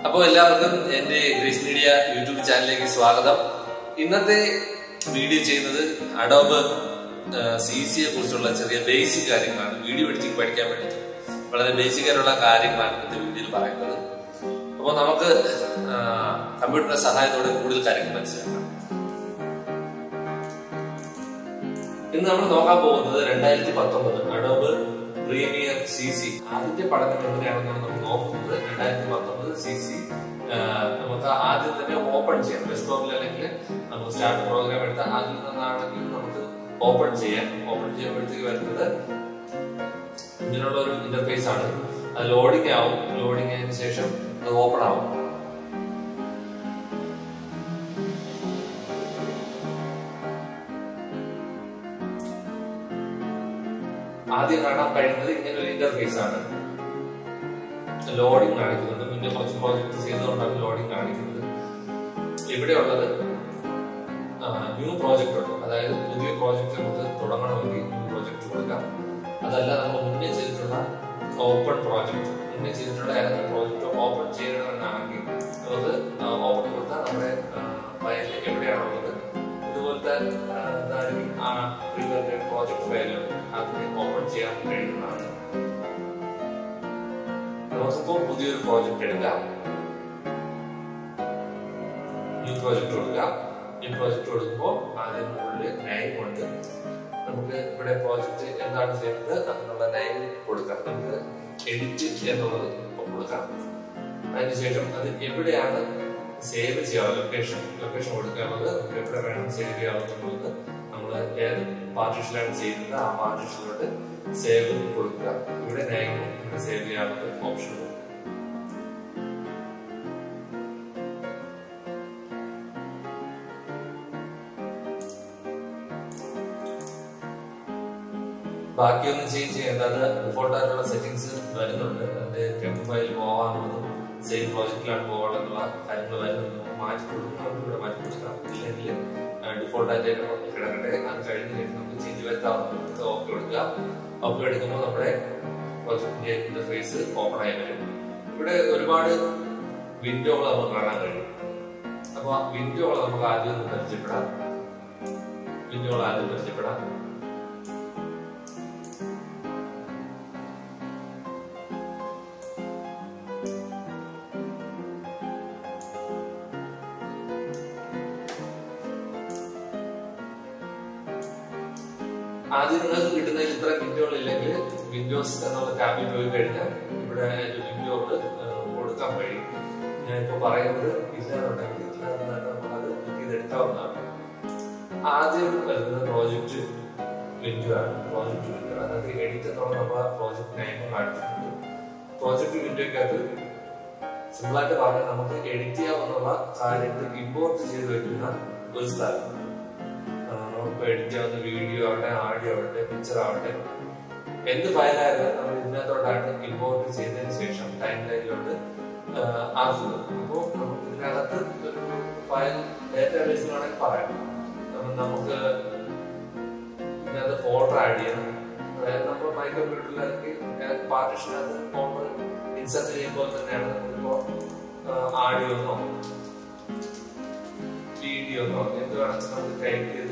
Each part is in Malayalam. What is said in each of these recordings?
അപ്പോൾ എല്ലാവർക്കും എന്റെ ഗ്രേസ് മീഡിയ യൂട്യൂബ് ചാനലിലേക്ക് സ്വാഗതം ഇന്നത്തെ വീഡിയോ ചെയ്യുന്നത് അഡോബ് സി സിയെ കുറിച്ചുള്ള ചെറിയ ബേസിക് കാര്യങ്ങളാണ് വീഡിയോ എഡിറ്റിംഗ് പഠിക്കാൻ വേണ്ടിയിട്ട് വളരെ ബേസിക് ആയിട്ടുള്ള കാര്യങ്ങളാണ് ഇന്നത്തെ വീഡിയോയിൽ പറയുന്നത് അപ്പോൾ നമുക്ക് കമ്പ്യൂട്ടറിന്റെ സഹായത്തോടെ കൂടുതൽ കാര്യങ്ങൾ മനസ്സിലാക്കാം ഇന്ന് നമ്മൾ നോക്കാൻ പോകുന്നത് രണ്ടായിരത്തി പത്തൊമ്പത് അഡോബ് പ്രീമിയർ സി സി ആദ്യത്തെ പഠനം എങ്ങനെയാണെന്നാണ് നമ്മൾ നോക്കുന്നത് രണ്ടായിരത്തി പത്തൊമ്പത് സി സി നമുക്ക് ആദ്യം തന്നെ ഓപ്പൺ ചെയ്യാം ഡെസ്ക്ടോപ്പിൽ അല്ലെങ്കിൽ നമുക്ക് സ്റ്റാർട്ട് പ്രോഗ്രാം എടുത്ത അതിൽ നിന്നാണെങ്കിൽ നമുക്ക് ഓപ്പൺ ചെയ്യാം ഓപ്പൺ ചെയ്യുമ്പോഴത്തേക്ക് വരുന്നത് ഇങ്ങനെയുള്ള ഒരു ഇന്റർഫേസ് ആണ് അത് ലോഡിംഗ് ആവും ലോഡിംഗ് ആയതിനു ശേഷം അത് ഓപ്പൺ ആവും ആദ്യം കാണാൻ കഴിയുന്നത് ഇങ്ങനെ ഒരു ഇന്റർഫേസ് ആണ് ലോഡിംഗ് കാണിക്കുന്നുണ്ട് പിന്നെ കുറച്ച് പ്രോജക്ട് ചെയ്തുകൊണ്ടാണ് ലോഡിംഗ് കാണിക്കുന്നത് ഇവിടെയുള്ളത് ന്യൂ പ്രോജക്റ്റ് ഉണ്ട് അതായത് പുതിയ പ്രോജക്റ്റ് നമുക്ക് തുടങ്ങണമെങ്കിൽ ന്യൂ പ്രോജക്റ്റ് കൊടുക്കാം അതല്ല നമ്മൾ മുന്നേ ചെയ്തിട്ടുള്ള ഓപ്പൺ പ്രോജക്റ്റ് മുന്നേ ചെയ്തിട്ടുള്ള ഏതെങ്കിലും പ്രോജക്റ്റ് ഓപ്പൺ ചെയ്യണമെന്നാണെങ്കിൽ നമുക്ക് ഓപ്പൺ കൊടുത്താൽ നമ്മുടെ ഫയലിൽ എവിടെയാണുള്ളത് ഇതുപോലത്തെ പ്രോജക്ട് ഫയലുകൾ അതിനെ ഓപ്പൺ ചെയ്യാൻ കഴിയുന്നതാണ് നമുക്കിപ്പോൾ പുതിയൊരു പ്രോജക്റ്റ് എടുക്കാം ന്യൂ പ്രോജക്റ്റ് കൊടുക്കാം ന്യൂ പ്രോജക്റ്റ് കൊടുക്കുമ്പോൾ അതിന് മുകളിൽ നൈം ഉണ്ട് നമുക്ക് ഇവിടെ പ്രോജക്റ്റ് എന്താണ് ചെയ്യുന്നത് അതിനുള്ള നൈം കൊടുക്കാം നമുക്ക് എഡിറ്റ് എന്നുള്ളത് കൊടുക്കാം അതിനുശേഷം അത് എവിടെയാണ് സേവ് ചെയ്യാവുന്നത് ലൊക്കേഷൻ ലൊക്കേഷൻ കൊടുക്കാനുള്ളത് നമുക്ക് എവിടെ വേണം സേവ് ചെയ്യാവുന്നത് നമ്മൾ ഏത് പാർട്ടീഷനിലാണ് ചെയ്യുന്നത് ആ പാർട്ടീഷനിലോട്ട് സേവ് കൊടുക്കുക ഇവിടെ നൈമും ഇവിടെ സേവ് ചെയ്യാനുള്ള ഓപ്ഷൻ ഉണ്ട് ബാക്കിയൊന്നും ചേഞ്ച് ചെയ്യേണ്ട അത് ഡിഫോൾട്ട് ആയിട്ടുള്ള സെറ്റിംഗ്സ് വരുന്നുണ്ട് അതിന്റെ ടെമ്പ് ഫയൽ പോകാനുള്ളതും സെയിം പ്രോജക്റ്റിലാണ് പോകാനുള്ള കാര്യങ്ങൾ വരുന്നത് മാറ്റി കൊടുക്കും നമുക്ക് ഇവിടെ മാറ്റി കൊടുക്കാം ഇല്ലെങ്കിൽ ഡിഫോൾട്ട് ആയിട്ട് കിടക്കട്ടെ അത് കഴിഞ്ഞ് കഴിഞ്ഞ് നമുക്ക് ചേഞ്ച് വരുത്താവുന്ന ഓക്കെ കൊടുക്കുക ഓക്കെ എടുക്കുമ്പോൾ നമ്മുടെ പ്രോജക്റ്റിന്റെ ഇന്റർഫേസ് ഓപ്പൺ ആയി വരും ഇവിടെ ഒരുപാട് വിൻഡോകൾ നമുക്ക് കാണാൻ കഴിയും അപ്പൊ ആ വിൻഡോകൾ നമുക്ക് ആദ്യം ഒന്ന് പരിചയപ്പെടാം വിൻഡോകൾ ആദ്യം പരിചയപ്പെടാം ആദ്യം നിങ്ങൾക്ക് കിട്ടുന്നതിൽ ഇത്ര വിൻഡോകൾ ഇല്ലെങ്കിൽ വിൻഡോസ് എന്നുള്ള ടാബിൽ പോയി കഴിഞ്ഞാൽ ഇവിടെ വിൻഡോകൾ കൊടുക്കാൻ കഴിയും ഞാനിപ്പോ പറയുന്നത് ഇല്ലാന്നുണ്ടെങ്കിൽ നമ്മളത് ചെയ്തെടുക്കാവുന്നതാണ് ആദ്യം വരുന്നത് പ്രോജക്റ്റ് വിൻഡോ ആണ് പ്രോജക്റ്റ് വിൻഡോ അതായത് എഡിറ്റ് എന്നുള്ള നമ്മൾ പ്രോജക്റ്റ് നൈമ് കാണിച്ചിട്ടുണ്ട് പ്രോജക്റ്റ് വിൻഡോയ്ക്കകത്ത് സിമ്പിളായിട്ട് പറഞ്ഞാൽ നമുക്ക് എഡിറ്റ് ചെയ്യാവുന്ന കാര്യങ്ങൾ ഇമ്പോർട്ട് ചെയ്ത് വെക്കുന്ന ഒരു സ്ഥലം നമുക്ക് എഡിറ്റ് ചെയ്യാവുന്ന വീഡിയോ ആവട്ടെ ആഡിയോ ആവട്ടെ പിക്ചർ ആവട്ടെ എന്ത് ഫയലായാലും നമ്മൾ ഇതിനകത്തോട്ടാണ് ഇമ്പോർട്ട് ചെയ്തതിന് ശേഷം ടൈം ലൈനിലോട്ട് ആക്കുക അപ്പോൾ നമുക്ക് ഇതിനകത്ത് ഒരു ഫയൽ ഡേറ്റാബേസ് വേണമെങ്കിൽ പറയാം നമുക്ക് ഇതിനകത്ത് ഫോൾഡർ ആഡ് ചെയ്യണം അതായത് നമ്മൾ മൈ കമ്പ്യൂട്ടറിൽ അല്ലെങ്കിൽ പാർട്ടിഷനകത്ത് ഫോൾഡർ ഇൻസർട്ട് ചെയ്യുമ്പോൾ തന്നെയാണ് നമുക്കിപ്പോ ആഡിയോ എന്നോ വീഡിയോ എന്നോ എന്ത് വേണമെങ്കിൽ നമുക്ക് ടൈപ്പ് ചെയ്ത്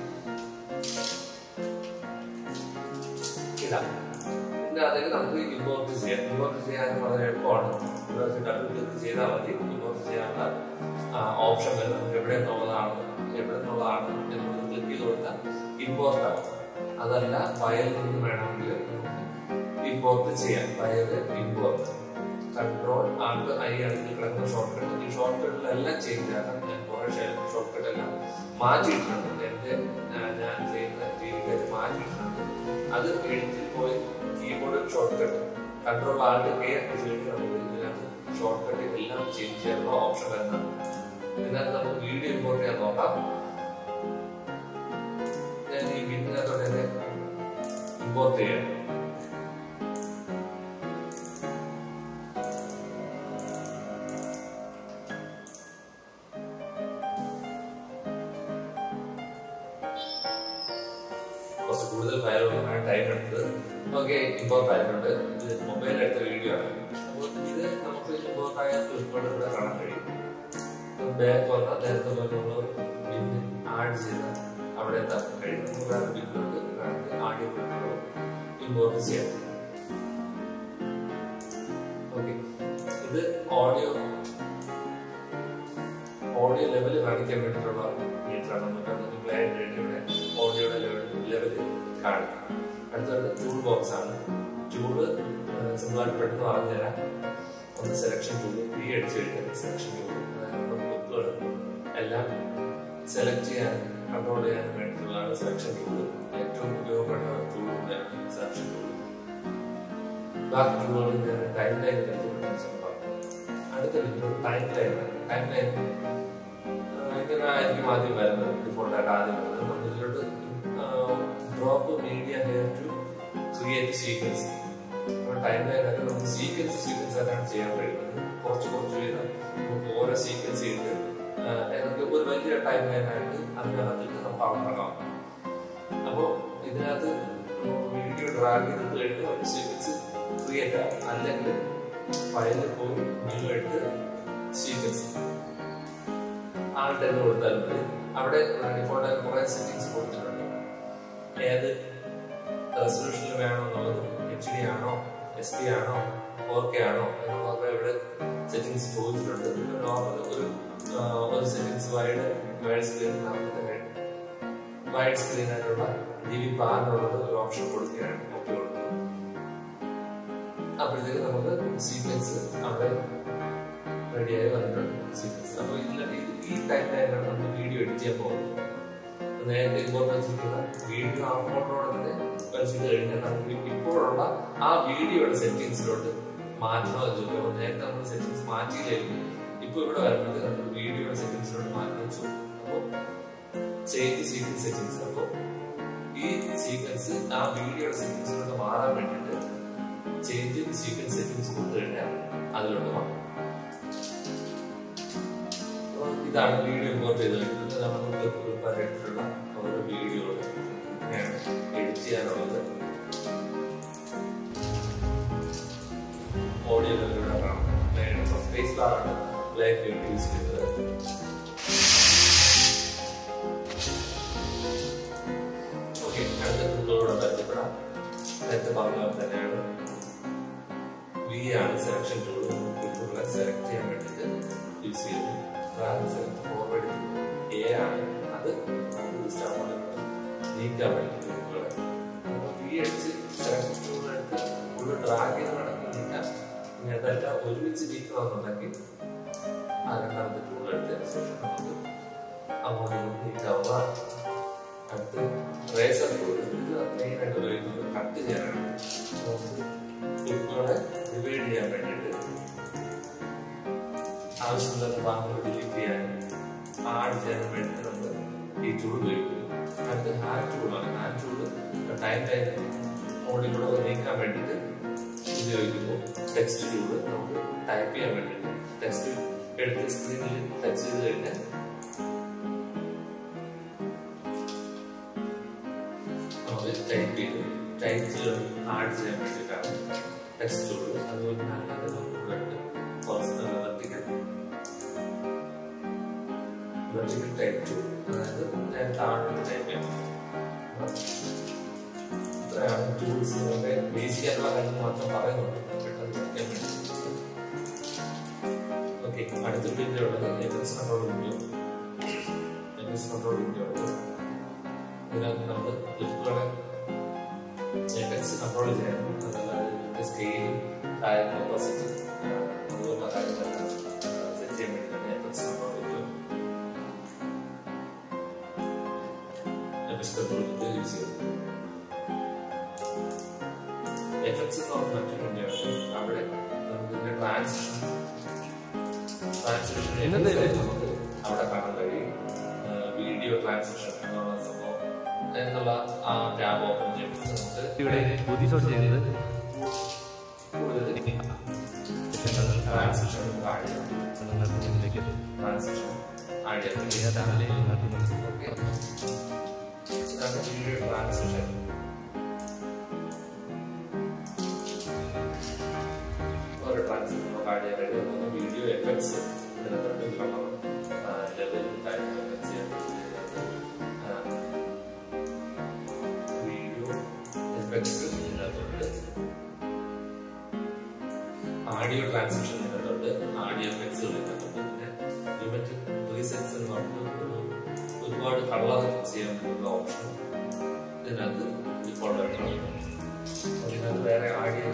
ഇടാം പിന്നെ അതിൽ നമുക്ക് ഇമ്പോർട്ട് ചെയ്യാം ഇമ്പോർട്ട് ചെയ്യാൻ വളരെ എളുപ്പമാണ് ഡബിൾ ക്ലിക്ക് ചെയ്താൽ മതി ഇമ്പോർട്ട് ചെയ്യാനുള്ള ഓപ്ഷൻ വരും നമുക്ക് എവിടെ നിന്നുള്ളതാണ് എവിടെ നിന്നുള്ളതാണ് എന്നുള്ളത് ക്ലിക്ക് ചെയ്ത് കൊടുത്താൽ ഇമ്പോർട്ട് ആവും അതല്ല ഫയലിൽ നിന്ന് വേണമെങ്കിൽ ഇമ്പോർട്ട് ചെയ്യാം file import control alt I അടുത്ത് കിടക്കുന്ന ഷോർട്ട് കട്ട് ഈ ഷോർട്ട് കട്ടിലെല്ലാം ചേഞ്ച് ആകാം ഞാൻ കുറെ ഷോർട്ട് കട്ട് എല്ലാം മാറ്റിയിട്ടുണ്ട് എന്റെ ഞാൻ ചെയ്യുന്ന രീതിക്കായിട്ട് മാറ്റിയിട്ടുണ്ട് അത് എഴുത്തിൽ പോയി keyboard shortcut control alt K അടിച്ച് കഴിഞ്ഞാൽ നമുക്ക് ഇതിനകത്ത് ഷോർട്ട് കട്ട് എല്ലാം ചേഞ്ച് ചെയ്യാനുള്ള ഓപ്ഷൻ വരുന്നതാണ് ഇതിനകത്ത് നമുക്ക് വീഡിയോ ഇമ്പോർട്ട് ചെയ്യാൻ നോക്കാം ഞാൻ ഈ ബിന്നിനകത്തോടെ തന്നെ ഇമ്പോർട്ട് ചെയ്യാം കുറച്ച് കൂടുതൽ ഫയലുകളാണ് ടൈം എടുത്തത് ഓക്കെ ഇമ്പോർട്ട് ആയിട്ടുണ്ട് ഇത് മൊബൈലിൽ എടുത്ത വീഡിയോ ആണ് അപ്പോൾ ഇത് നമുക്ക് ഇമ്പോർട്ട് ആയ ഫ്ലിപ്കാർട്ട് ഇവിടെ കാണാൻ കഴിയും ബാക്ക് വന്നാൽ നേരത്തെ പോലെ നമ്മൾ ബില്ല് ആഡ് ചെയ്ത് അവിടെ എത്താൻ കഴിയും നമുക്ക് വേറെ ബില്ലുണ്ട് വേണമെങ്കിൽ ആഡിയോ ബില്ലുകളോ ഇമ്പോർട്ട് ചെയ്യാം ഓക്കെ ഇത് ഓഡിയോ ഓഡിയോ ലെവൽ കാണിക്കാൻ വേണ്ടിയിട്ടുള്ള മീറ്ററാണ് നമുക്ക് പ്ലേ ആയിട്ട് ഇവിടെ ഓഡിയോയുടെ ലെവൽ ലെവൽ കാണിക്കും അടുത്തത് ടൂൾ ബോക്സ് ആണ് ടൂള് സിമ്പിളായിട്ട് പെട്ടെന്ന് പറഞ്ഞു തരാം ഒന്ന് സെലക്ഷൻ ടൂൾ ഫ്രീ അടിച്ചു കഴിഞ്ഞാൽ സെലക്ഷൻ ടൂൾ ബുക്കുകൾ എല്ലാം സെലക്ട് ചെയ്യാൻ കൺട്രോൾ ചെയ്യാൻ വേണ്ടിയിട്ടുള്ളതാണ് സെലക്ഷൻ ടൂൾ ഏറ്റവും ഉപയോഗപ്പെടുന്ന ടൂൾ കൂടെയാണ് സെലക്ഷൻ ടൂൾ ബാക്കി ടൂളുകൾ ഞാൻ ടൈം ലൈൻ അടുത്ത video timeline timeline ഇങ്ങനെ ആയിരിക്കും ആദ്യം വരുന്നത് ഡിഫോൾട്ടായിട്ട് ആദ്യം വരുന്നത് നമ്മൾ ഇതിലോട്ട് drop media here to create sequence timeline ആയിട്ട് നമുക്ക് സീക്വൻസ് സീക്വൻസ് ആയിട്ടാണ് ചെയ്യാൻ കഴിയുന്നത് കുറച്ച് കുറച്ച് വീതം നമുക്ക് ഓരോ സീക്വൻസ് ചെയ്ത് ഏതെങ്കിലും ഒരു വലിയ ടൈം ലൈൻ ആയിട്ട് അതിനകത്തിട്ട് നമുക്ക് അളക്കാം അപ്പോൾ ഇതിനകത്ത് വീഡിയോ ഡ്രാഗ് ചെയ്തിട്ട് കഴിഞ്ഞാൽ ഒരു സീക്വൻസ് ക്രിയേറ്റ് ആവും അല്ലെങ്കിൽ ഫയലിൽ പോയി ന്യൂ എടുത്ത് സീക്വൻസ് ആ ടൈം കൊടുത്താലും മതി അവിടെ ഡിഫോൾട്ട് കുറെ സെറ്റിംഗ്സ് കൊടുത്തിട്ടുണ്ട് ഏത് റെസൊല്യൂഷനിൽ വേണോ എന്നുള്ളത് എച്ച് ഡി ആണോ എസ് ഡി ആണോ ഫോർ കെ ആണോ എന്നുള്ളതൊക്കെ ഇവിടെ സെറ്റിംഗ്സ് ചോദിച്ചിട്ടുണ്ട് പിന്നെ നോർമൽ ഒരു ഒരു സെറ്റിംഗ്സ് വൈഡ് വൈഡ് സ്ക്രീൻ നമുക്ക് വൈഡ് സ്ക്രീൻ ആയിട്ടുള്ള ഡി വി പാറിനുള്ളത് ഒരു ഓപ്ഷൻ കൊടുക്കുകയാണ് ഓക്കെ കൊടുക്കുന്നത് അപ്പോഴത്തേക്ക് നമുക്ക് സീക്വൻസ് അവിടെ റെഡിയായി വന്നിട്ടുണ്ട് സീക്വൻസ് അപ്പോൾ ഇതിലൊക്കെ ഈ ടൈം ലൈനാണ് നമ്മൾ വീഡിയോ എഡിറ്റ് ചെയ്യാൻ പോകുന്നത് നേരത്തെ ഇമ്പോർട്ട് വെച്ചിരിക്കുന്ന വീഡിയോ ആ ഫോട്ടോടെ തന്നെ വെച്ചിട്ട് കഴിഞ്ഞാൽ നമുക്ക് ഇപ്പോഴുള്ള ആ വീഡിയോയുടെ സെറ്റിംഗ്സിലോട്ട് മാറ്റണോ എന്ന് ചോദിക്കും അപ്പോൾ നേരത്തെ നമ്മൾ സെറ്റിംഗ്സ് മാറ്റിയില്ലായിരിക്കും ഇപ്പോൾ ഇവിടെ വരുന്നത് നമ്മൾ വീഡിയോയുടെ സെറ്റിംഗ്സിലോട്ട് മാറ്റി വെച്ചു അപ്പോൾ ചേഞ്ച് സീക്വൻസ് സെറ്റിംഗ്സ് അപ്പോൾ ഈ സീക്വൻസ് ആ വീഡിയോയുടെ സെറ്റിംഗ്സിലോട്ട് മാറാൻ വേണ്ടിയിട്ട് ചേഞ്ച് സീക്വൻസ് സെറ്റിംഗ്സ് കൊടുത്തു കഴിഞ്ഞാൽ അതിലോട്ട് മാറും ഇതാണ് വീഡിയോ ഇമ്പോർട്ട് ചെയ്ത് വരുന്നത് നമുക്ക് പ്രിപ്പയർ ചെയ്തിട്ടുള്ള ഓരോ വീഡിയോകൾ ഇങ്ങനെയാണ് എഡിറ്റ് ചെയ്യാനുള്ളത് ഓഡിയോ ലെവലിലൂടെ കാണാം സ്പേസ് ബാറാണ് ബ്ലാക്ക് വേണ്ടി യൂസ് ചെയ്തത് ഓക്കെ അടുത്ത ടൂളിലൂടെ പരിചയപ്പെടാം നേരത്തെ പറഞ്ഞ പോലെ തന്നെയാണ് വി ആണ് സെലക്ഷൻ ടൂൾ ടൂളുകളെ സെലക്ട് ചെയ്യാൻ വേണ്ടിയിട്ട് യൂസ് ചെയ്യുന്നു ഫോർവേഡ് എ ആണ് അത് നീക്കാൻ വേണ്ടി ടൂളുകളെ വി അടിച്ച് സെലക്ഷൻ ടൂൾ എടുത്ത് ഫുള്ള് ഡ്രാഗ് ചെയ്ത് വേണമെങ്കിൽ നീക്കാം ഇനി അതല്ല ഒരുമിച്ച് നീക്കണമെന്നുണ്ടെങ്കിൽ ആ രണ്ടാമത്തെ ടൂൾ എടുത്തതിന് ശേഷം നമുക്ക് അങ്ങോട്ട് നീക്കാവുന്നതാണ് അടുത്ത് റേസർ ടൂൾ ഇത് മെയിനായിട്ട് ഉപയോഗിക്കുന്നത് കട്ട് ചെയ്യാനാണ് ക്ലിപ്പുകളെ ഡിവൈഡ് ചെയ്യാൻ വേണ്ടിയിട്ട് ആവശ്യമില്ലാത്ത ഭാഗങ്ങൾ ഡിലീറ്റ് ചെയ്യാനും ആഡ് ചെയ്യാനും വേണ്ടിയിട്ട് നമ്മൾ ഈ ടൂൾ ഉപയോഗിക്കുന്നു അടുത്ത് ഹാൻഡ് ടൂളാണ് ഹാൻഡ് ടൂള് ടൈം ലൈൻ മോഡിലൂടെ നീക്കാൻ വേണ്ടിയിട്ട് ഉപയോഗിക്കുന്നു ടെക്സ്റ്റ് ടൂള് നമുക്ക് ടൈപ്പ് ചെയ്യാൻ വേണ്ടിയിട്ട് ടെക്സ്റ്റ് എടുത്ത് സ്ക്രീനിൽ ടച്ച് ചെയ്ത് കഴിഞ്ഞാൽ നമുക്ക് ടൈപ്പ് ചെയ്ത് ടൈപ്പ് ചെയ്ത് ആഡ് ചെയ്യാൻ വേണ്ടിയിട്ടാണ് ടെക്സ്റ്റ് ടൂള് അതുപോലെ തന്നെ നമുക്ക് personal vertical vertical type tool അതായത് ഞാൻ താഴെ ടൈപ്പ് ചെയ്യാം ഇത്രയാണ് ടൂൾസ് നമ്മുടെ ബേസിക് ആയിട്ടുള്ള കാര്യങ്ങൾ മാത്രം പറയുന്നുണ്ട് പെട്ടെന്ന് പഠിക്കാൻ വേണ്ടി ഓക്കെ അടുത്ത വീഡിയോ ഉള്ളത് effects control video effects control video ഉള്ളത് ഇതിനകത്ത് നമ്മൾ ക്ലിപ്പുകളെ എഫക്ട്സ് കൺട്രോൾ ചെയ്യാൻ അതല്ലാതെ സ്കെയിൽ ടയർ ഓപ്പോസിറ്റ് അതുപോലുള്ള കാര്യങ്ങളെല്ലാം സെറ്റ് ചെയ്യാൻ വേണ്ടി തന്നെ effects control video effects control video use ചെയ്യും എഫക്ട്സ് എന്ന് പറഞ്ഞ മറ്റൊരു വീഡിയോ അവിടെ നമുക്ക് ഇതിന്റെ ട്രാൻസിഷൻ ട്രാൻസിഷൻ നമുക്ക് അവിടെ കാണാൻ കഴിയും വീഡിയോ ട്രാൻസിഷൻ എന്നുള്ള സംഭവം എന്നുള്ള ആ ടാബ് ഓപ്പൺ ചെയ്യുമ്പോൾ നമുക്ക് ഇവിടെ പുതിയതോട് ചെയ്യുന്നത് കൂടുതൽ ട്രാൻസിഷൻ ആഡ് ചെയ്യാം നിങ്ങൾക്ക് മുന്നിലേക്ക് ട്രാൻസിഷൻ ആഡ് ചെയ്യാം ഏതാണ് നിങ്ങൾക്ക് മുന്നിൽ ഓക്കെ ഇതാണ് വീഡിയോ ട്രാൻസിഷൻ എഫക്ട്സ് ഇതിനകത്തുണ്ട് കളർ ലെവൽ കാര്യങ്ങളൊക്കെ ചെയ്യാൻ വീഡിയോ എഫക്ട്സ് ഇതിനകത്തുണ്ട് ആഡിയോ ട്രാൻസ്മിഷൻ ഇതിനകത്തുണ്ട് ആഡിയോ എഫക്ട്സുകൾ ഇതിനകത്തുണ്ട് പിന്നെ ലിമിറ്റ് റീസെറ്റ്സ് എന്ന് പറഞ്ഞിട്ട് ഒരു ഒരുപാട് കളർ ചെയ്യാൻ പറ്റുന്ന ഓപ്ഷൻ ഇതിനകത്ത് ഇപ്പോൾ വരുന്നുണ്ട് അപ്പൊ ഇതിനകത്ത് വേറെ ആഡിയോ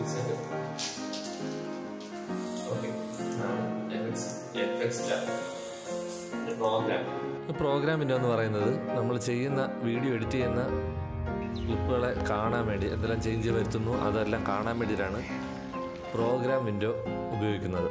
ഓക്കെ എഫക്ട്സ് പ്രോഗ്രാം പ്രോഗ്രാമിൻ്റെ എന്ന് പറയുന്നത് നമ്മൾ ചെയ്യുന്ന വീഡിയോ എഡിറ്റ് ചെയ്യുന്ന ക്ലിപ്പുകളെ കാണാൻ വേണ്ടി എന്തെല്ലാം ചേഞ്ച് വരുത്തുന്നു അതെല്ലാം കാണാൻ വേണ്ടിയിട്ടാണ് പ്രോഗ്രാം വിൻഡോ ഉപയോഗിക്കുന്നത്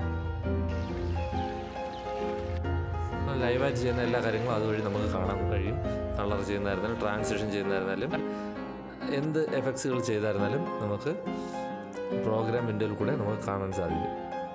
ലൈവായിട്ട് ചെയ്യുന്ന എല്ലാ കാര്യങ്ങളും അതുവഴി നമുക്ക് കാണാൻ കഴിയും കളർ ചെയ്യുന്നതായിരുന്നാലും ട്രാൻസിഷൻ ചെയ്യുന്നതായിരുന്നാലും എന്ത് എഫക്ട്സുകൾ ചെയ്തായിരുന്നാലും നമുക്ക് പ്രോഗ്രാം വിൻഡോയിൽ കൂടെ നമുക്ക് കാണാൻ സാധിക്കും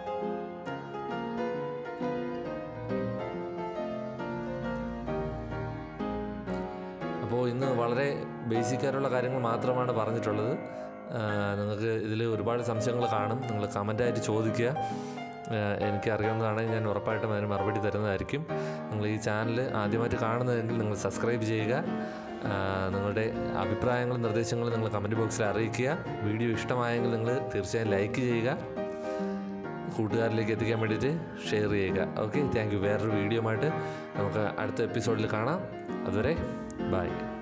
അപ്പോൾ ഇന്ന് വളരെ ബേസിക് ആയിട്ടുള്ള കാര്യങ്ങൾ മാത്രമാണ് പറഞ്ഞിട്ടുള്ളത് ആ, നിങ്ങൾക്ക് ഇതിൽ ഒരുപാട് സംശയങ്ങൾ കാണും നിങ്ങൾ കമൻ്റായിട്ട് ചോദിക്കുക ആ, എനിക്കറിയാവുന്നതാണെങ്കിൽ ഞാൻ ഉറപ്പായിട്ടും അതിന് മറുപടി തരുന്നതായിരിക്കും നിങ്ങൾ ഈ ചാനൽ ആദ്യമായിട്ട് കാണുന്നതെങ്കിൽ നിങ്ങൾ സബ്സ്ക്രൈബ് ചെയ്യുക ആ, നിങ്ങളുടെ അഭിപ്രായങ്ങളും നിർദ്ദേശങ്ങളും നിങ്ങൾ കമൻറ്റ് ബോക്സിൽ അറിയിക്കുക വീഡിയോ ഇഷ്ടമായെങ്കിൽ നിങ്ങൾ തീർച്ചയായും ലൈക്ക് ചെയ്യുക കൂട്ടുകാരിലേക്ക് എത്തിക്കാൻ വേണ്ടിയിട്ട് ഷെയർ ചെയ്യുക ഓക്കെ താങ്ക് യു വേറൊരു വീഡിയോ ആയിട്ട് നമുക്ക് അടുത്ത എപ്പിസോഡിൽ കാണാം അതുവരെ ബൈ